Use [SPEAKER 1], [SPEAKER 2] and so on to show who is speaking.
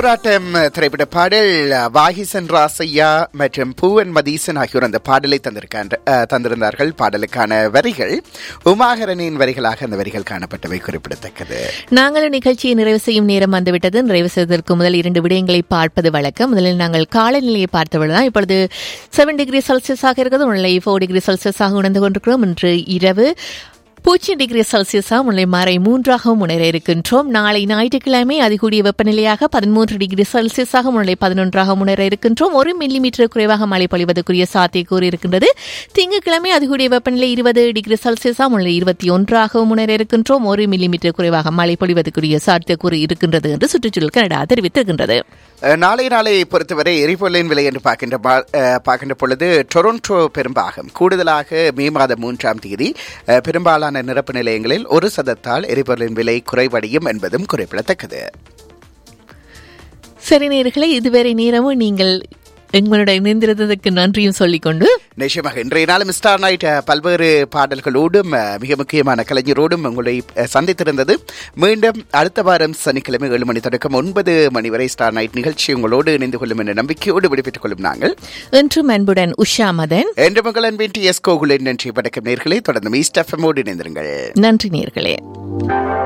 [SPEAKER 1] போராட்டம் திரைப்பட பாடல் வாகிசன் ராசையா மற்றும் பூவன் மதீசன் ஆகியோர் அந்த பாடலை தந்திருக்காங்க அஹ், தந்திருந்தார்கள் பாடலுக்கான வரிகள் உமாகரனின் வரிகளாக அந்த வரிகள் காணப்பட்டவை குறிப்பிடத்தக்கது
[SPEAKER 2] நாங்களும் நிகழ்ச்சியை நிறைவு செய்யும் நேரம் வந்துவிட்டது நிறைவு செய்வதற்கு முதல் இரண்டு விடயங்களை பார்ப்பது வழக்கம் முதலில் நாங்கள் காலநிலையை பார்த்தவள்தான் இப்பொழுது செவன் டிகிரி செல்சியஸாக இருக்கிறது முல்லை ஃபோர் டிகிரி செல்சியஸாக உணர்ந்து கொண்டிருக்கிறோம் இன்று இரவு பூஜ்ஜியம் டிகிரி செல்சியஸாக முல்லை மாறை மூன்றாகவும் முன்னேற இருக்கின்றோம் நாளை ஞாயிற்றுக்கிழமை அதிகூடிய வெப்பநிலையாக பதிமூன்று டிகிரி செல்சியஸாக முல்லை பதினொன்றாக முன்னேற இருக்கின்றோம் ஒரு மில்லிமீட்டர் குறைவாக மழை பொழிவதற்குரிய சாத்தியக்கூறு இருக்கின்றது திங்கட்கிழமை அதிகூடிய வெப்பநிலை இருபது டிகிரி செல்சியஸாக முல்லை இருபத்தி ஒன்றாக முன்னேற இருக்கின்றோம் ஒரு மில்லிமீட்டர் குறைவாக மழை பொழிவதற்குரிய சாத்தியக்கூறு இருக்கின்றது என்று சுற்றுச்சூழல் கனடா தெரிவித்திருக்கின்றது
[SPEAKER 1] அஹ், நாளை நாளை பொறுத்தவரை எரிபொருளின் விலை என்று பார்க்கின்ற பா- அஹ், பார்க்கின்ற பொழுது டொரண்டோ பெரும்பாகம் கூடுதலாக மே மாதம் மூன்றாம் தேதி அஹ், பெரும்பாலான நிரப்பு நிலையங்களில் ஒரு சதத்தால் எரிபொருளின் விலை குறைவடையும் என்பதும் குறிப்பிடத்தக்கது
[SPEAKER 2] சரி நேர்களே இதுவரை நேரமும் நீங்கள் எங்களுடைய இணைந்திருந்ததற்கு நன்றியும் சொல்லிக்கொண்டு
[SPEAKER 1] நிச்சயமாக இன்றைய நாளும் ஸ்டார் நைட் அஹ், பல்வேறு பாடல்களோடும் அஹ், மிக முக்கியமான கலைஞரோடும் உங்களை அஹ், சந்தித்திருந்தது மீண்டும் அடுத்த வாரம் சனிக்கிழமை ஏழு மணி தொடக்கம் ஒன்பது மணி வரை ஸ்டார் நைட் நிகழ்ச்சி உங்களோடு இணைந்து கொள்ளும் என்ற நம்பிக்கையோடு விடுவித்துக் கொள்ளும் நாங்கள்
[SPEAKER 2] என்றும் அன்புடன் உஷா மதன்
[SPEAKER 1] என்று உங்கள் அன்பின் டி எஸ் கோகுலின் நன்றி வணக்கம் நேர்களை தொடர்ந்து ஈஸ்ட் எஃப்எம்மோடு இணைந்திருங்கள்
[SPEAKER 2] நன்றி நேர்களே